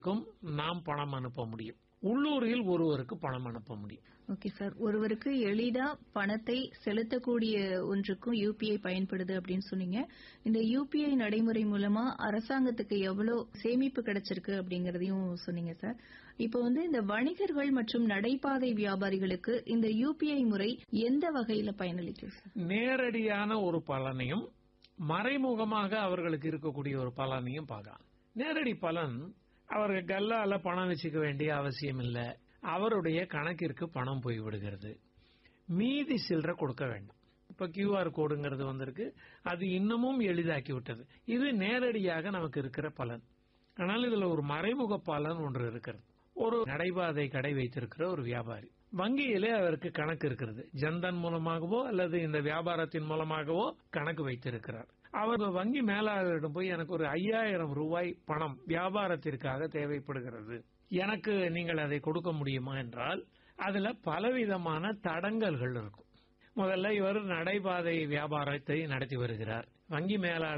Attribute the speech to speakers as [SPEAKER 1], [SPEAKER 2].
[SPEAKER 1] க்கும் நாம் பணம் அனுப்ப முடியும் உள்ளூரில் ஒருவருக்கு பணம் அனுப்ப முடியும்
[SPEAKER 2] ஓகே சார் ஒருவருக்கு எளிதா பணத்தை செலுத்தக்கூடிய ஒன்றுக்கும் யூபிஐ பயன்படுது அப்படின்னு சொன்னீங்க இந்த யூபிஐ நடைமுறை மூலமா அரசாங்கத்துக்கு எவ்வளவு சேமிப்பு கிடைச்சிருக்கு அப்படிங்கறதையும் சொன்னீங்க சார் இப்போ வந்து இந்த வணிகர்கள் மற்றும் நடைபாதை வியாபாரிகளுக்கு இந்த யூபிஐ முறை எந்த வகையில பயனளிக்கும் சார்
[SPEAKER 1] நேரடியான ஒரு பலனையும் மறைமுகமாக அவர்களுக்கு இருக்கக்கூடிய ஒரு பலனையும் பார்க்கலாம் நேரடி பலன் அவர்கள் கல்லால பணம் வச்சுக்க வேண்டிய அவசியம் இல்லை அவருடைய கணக்கிற்கு பணம் போய் விடுகிறது மீதி சில்லறை கொடுக்க வேண்டாம் இப்ப கியூஆர் கோடுங்கிறது வந்திருக்கு அது இன்னமும் எளிதாக்கி விட்டது இது நேரடியாக நமக்கு இருக்கிற பலன் ஆனால் இதுல ஒரு மறைமுக பலன் ஒன்று இருக்கிறது ஒரு நடைபாதை கடை வைத்திருக்கிற ஒரு வியாபாரி வங்கியிலே அவருக்கு கணக்கு இருக்கிறது ஜன்தன் மூலமாகவோ அல்லது இந்த வியாபாரத்தின் மூலமாகவோ கணக்கு வைத்திருக்கிறார் அவர் வங்கி மேலாளரிடம் போய் எனக்கு ஒரு ஐயாயிரம் ரூபாய் பணம் வியாபாரத்திற்காக தேவைப்படுகிறது எனக்கு நீங்கள் அதை கொடுக்க முடியுமா என்றால் அதுல பலவிதமான தடங்கல்கள் இருக்கும் முதல்ல இவர் நடைபாதை வியாபாரத்தை நடத்தி வருகிறார் வங்கி மேலாளர்